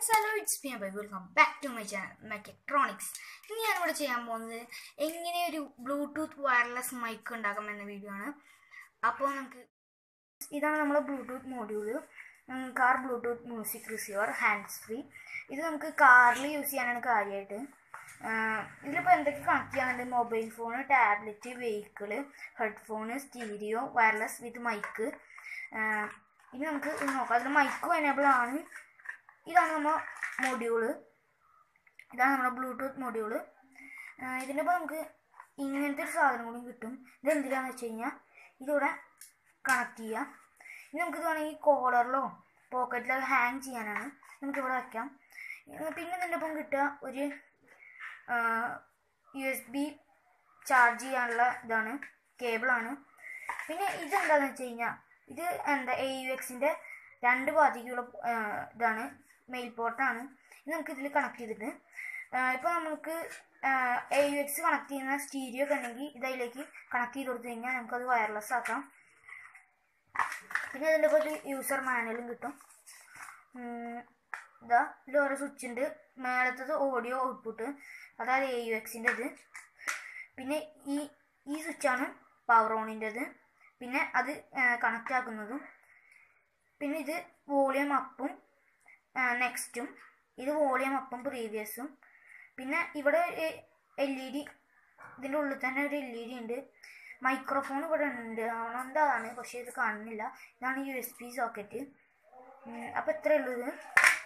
hello it's me by welcome back to my channel mechatronics ഇന്ന് ഞാനിവിടെ ചെയ്യാൻ പോകുന്നത് എങ്ങനെ ഒരു ബ്ലൂടൂത്ത് വയർലെസ് മൈക്ക് ഉണ്ടാക്കാം എന്ന വീഡിയോ ആണ് അപ്പോൾ നമുക്ക് ഇതാണ് നമ്മുടെ Bluetooth module car Bluetooth music receiver hands free ഇത് നമുക്ക് കാറിൽ യൂസ് ചെയ്യാനാണ് കാര്യമായിട്ട് ഇതിലിപ്പോൾ എന്തൊക്കെ കണക്ട് ചെയ്യാനുണ്ട് mobile phone tablet vehicle headphone stereo wireless with mike ഇനി നമുക്ക് ഇത് നോക്കാം അതിൽ മൈക്കും എനേബിൾ ആണ് ഇതാണ് നമ്മുടെ മൊഡ്യൂള് ഇതാണ് നമ്മുടെ ബ്ലൂടൂത്ത് മൊഡ്യൂള് ഇതിൻ്റെ ഇപ്പോൾ നമുക്ക് ഇങ്ങനത്തെ ഒരു സാധനം കൂടി കിട്ടും ഇത് എന്തിനാന്ന് വെച്ച് കഴിഞ്ഞാൽ ഇതിവിടെ കണക്ട് ചെയ്യാം ഇനി നമുക്കിത് വേണമെങ്കിൽ കോളറിലോ പോക്കറ്റിലോ ഹാങ് ചെയ്യാനാണ് നമുക്കിവിടെ വയ്ക്കാം പിന്നെ ഇതിൻ്റെ ഒപ്പം കിട്ടുക ഒരു യു എസ് ബി ചാർജ് ചെയ്യാനുള്ള ഇതാണ് കേബിളാണ് പിന്നെ ഇതെന്താണെന്ന് വെച്ച് കഴിഞ്ഞാൽ ഇത് എന്താ എ യു എക്സിൻ്റെ രണ്ട് ഭാഗത്തേക്കുള്ള ഇതാണ് മെയിൽ പോർട്ടാണ് ഇത് നമുക്ക് ഇതിൽ കണക്ട് ചെയ്തിട്ട് ഇപ്പോൾ നമുക്ക് എ യു എക്സ് കണക്ട് ചെയ്യുന്ന സ്റ്റീരിയോ ഒക്കെ ഉണ്ടെങ്കിൽ ഇതിലേക്ക് കണക്ട് ചെയ്ത് കൊടുത്തു കഴിഞ്ഞാൽ നമുക്കത് വയർലെസ് ആക്കാം പിന്നെ ഇതിൻ്റെ ഒരു യൂസർ മാനുവലും കിട്ടും ഇതാ ഇതിൽ ഓരോ സ്വിച്ച് ഉണ്ട് മേളത്തത് ഓഡിയോ ഔട്ട്പുട്ട് അതായത് എ യു എക്സിൻ്റെ ഇത് പിന്നെ ഈ ഈ സ്വിച്ചാണ് പവർ ഓണിൻ്റെത് പിന്നെ അത് കണക്റ്റ് ആക്കുന്നതും പിന്നെ ഇത് വോളിയം അപ്പും നെക്സ്റ്റും ഇത് വോളിയം അപ്പും പ്രീവിയസും പിന്നെ ഇവിടെ എൽ ഇ ഡി ഇതിൻ്റെ ഉള്ളിൽ തന്നെ ഒരു എൽ ഇ ഡി ഉണ്ട് മൈക്രോഫോൺ ഇവിടെ ഉണ്ട് എന്താണ് പക്ഷേ ഇത് കാണുന്നില്ല ഇതാണ് യു എസ് പി സോക്കറ്റ് അപ്പോൾ ഇത്രയേ ഉള്ളൂ ഇത്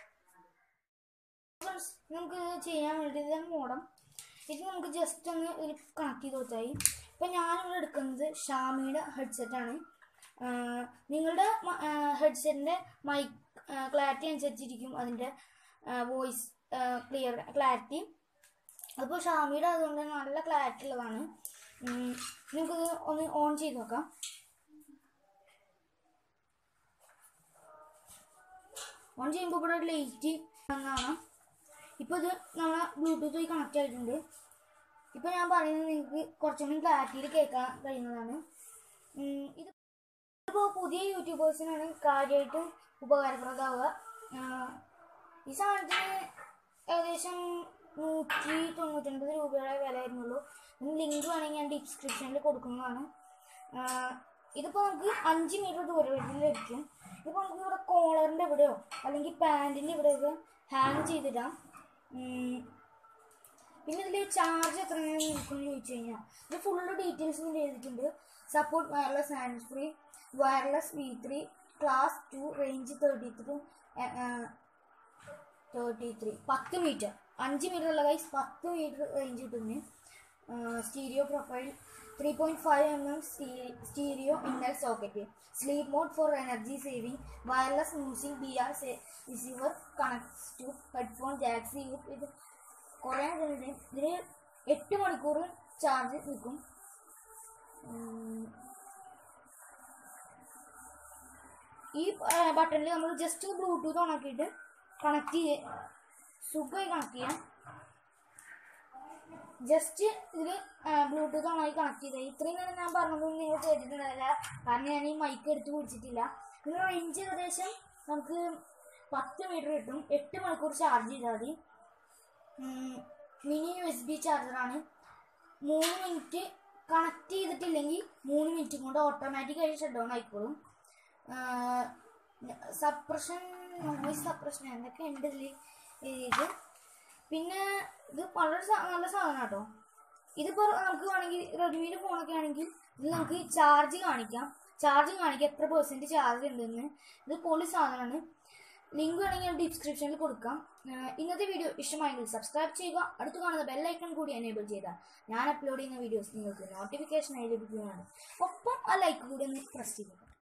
നമുക്ക് ചെയ്യാൻ വേണ്ടി ഇതാണ് മോഡം ഇത് നമുക്ക് ജസ്റ്റ് ഒന്ന് ഒരു കണക്ട് ചെയ്ത് കൊടുത്തായി ഇപ്പം ഞാനിവിടെ എടുക്കുന്നത് ഷാമിയുടെ ഹെഡ്സെറ്റാണ് നിങ്ങളുടെ ഹെഡ്സെറ്റിൻ്റെ മൈക്ക് ക്ലാരിറ്റി അനുസരിച്ചിരിക്കും അതിൻ്റെ വോയിസ് ക്ലിയർ ക്ലാരിറ്റി അപ്പോൾ ഷാമിയുടെ അതുകൊണ്ട് നല്ല ക്ലാരിറ്റി ഉള്ളതാണ് നമുക്കിത് ഒന്ന് ഓൺ ചെയ്ത് നോക്കാം ഓൺ ചെയ്യുമ്പോൾ ഇവിടെ ലൈറ്റ് കാണാം ഇപ്പോൾ ഇത് നമ്മളെ ബ്ലൂടൂത്ത് വഴി കണക്റ്റ് ആയിട്ടുണ്ട് ഇപ്പോൾ ഞാൻ പറയുന്നത് നിങ്ങൾക്ക് കുറച്ചും കൂടി ക്ലാരിറ്റിയിൽ കേൾക്കാൻ കഴിയുന്നതാണ് ഇത് ഇപ്പോൾ പുതിയ യൂട്യൂബേഴ്സിനാണ് കാര്യമായിട്ട് ഉപകാരപ്രദമാവുക ഈ സാധനത്തിന് ഏകദേശം നൂറ്റി തൊണ്ണൂറ്റൊൻപത് രൂപയുടെ വില വരുന്നുള്ളൂ ലിങ്ക് വേണമെങ്കിൽ ഞാൻ ഡിസ്ക്രിപ്ഷനിൽ കൊടുക്കുന്നതാണ് ഇതിപ്പോൾ നമുക്ക് അഞ്ച് മീറ്റർ ദൂരത്തിൽ ലഭിക്കും ഇപ്പോൾ നമുക്ക് ഇവിടെ കോളറിൻ്റെ എവിടെയോ അല്ലെങ്കിൽ പാൻറ്റിൻ്റെ ഇവിടെയൊക്കെ ഹാങ് ചെയ്തിടാം പിന്നെ ഇതിൽ ചാർജ് എത്ര നേരം നിൽക്കുമെന്ന് ചോദിച്ചു കഴിഞ്ഞാൽ ഇത് ഫുള്ള് ഡീറ്റെയിൽസ് ഇതിൽ എഴുതിയിട്ടുണ്ട് support wireless hand free wireless V three class two range thirty three thirty three പത്ത് മീറ്റർ അഞ്ച് മീറ്റർ ഉള്ള കൈസ് പത്ത് മീറ്റർ റേഞ്ച് കിട്ടുന്നു stereo profile three point five M M stereo ഇന്നൽ socket sleep mode for energy saving wireless music B R receiver connects to headphone ജാക്സി ഇത് കുറേ ഇതിന് ഇതിന് എട്ട് മണിക്കൂർ ചാർജ് നിൽക്കും ഈ ബട്ടണിൽ നമ്മൾ ജസ്റ്റ് ബ്ലൂടൂത്ത് ഓൺ ആക്കിയിട്ട് കണക്ട് ചെയ്ത് സുഖമായി കണക്ട് ചെയ്യാം ജസ്റ്റ് ഇതിൽ ബ്ലൂടൂത്ത് ഓണായി കണക്ട് ചെയ്തത് ഇത്രയും നേരം ഞാൻ പറഞ്ഞതൊന്നും നിങ്ങൾ കേട്ടിട്ടുണ്ടാവില്ല കാരണം ഞാൻ ഈ മൈക്ക് എടുത്ത് പിടിച്ചിട്ടില്ല ഇതിന് റേഞ്ച് ഏകദേശം നമുക്ക് പത്ത് മീറ്റർ കിട്ടും എട്ട് മണിക്കൂർ ചാർജ് ചെയ്താൽ മതി മിനി യു എസ് ബി ചാർജറാണ് മൂന്ന് മിനിറ്റ് കണക്ട് ചെയ്തിട്ടില്ലെങ്കിൽ മൂന്ന് മിനിറ്റ് കൊണ്ട് ഓട്ടോമാറ്റിക്കായി ഷട്ട് ഡൗൺ ആയിക്കോളും സപ്രഷൻ നോയിസ് സപ്രഷൻ എന്തൊക്കെ ഉണ്ട് ഇതിൽ ഇത് പിന്നെ ഇത് വളരെ നല്ല സാധനം കേട്ടോ ഇതിപ്പോൾ നമുക്ക് വേണമെങ്കിൽ റെഡ്മിയുടെ ഫോണൊക്കെ ആണെങ്കിൽ ഇത് നമുക്ക് ചാർജ് കാണിക്കാം ചാർജ് കാണിക്കാം എത്ര പെർസെൻറ്റ് ചാർജ് ഉണ്ടെന്ന് ഇത് പൊളി സാധനമാണ് ലിങ്ക് വേണമെങ്കിൽ ഞാൻ ഡിസ്ക്രിപ്ഷനിൽ കൊടുക്കാം ഇന്നത്തെ വീഡിയോ ഇഷ്ടമായെങ്കിൽ സബ്സ്ക്രൈബ് ചെയ്യുക അടുത്ത് കാണുന്ന ബെല്ലൈക്കൺ കൂടി എനേബിൾ ചെയ്താൽ ഞാൻ അപ്ലോഡ് ചെയ്യുന്ന വീഡിയോസ് നിങ്ങൾക്ക് നോട്ടിഫിക്കേഷനായി ലഭിക്കുന്നതാണ് ഒപ്പം ആ ലൈക്ക് കൂടി ഒന്ന് പ്രസ് ചെയ്യുക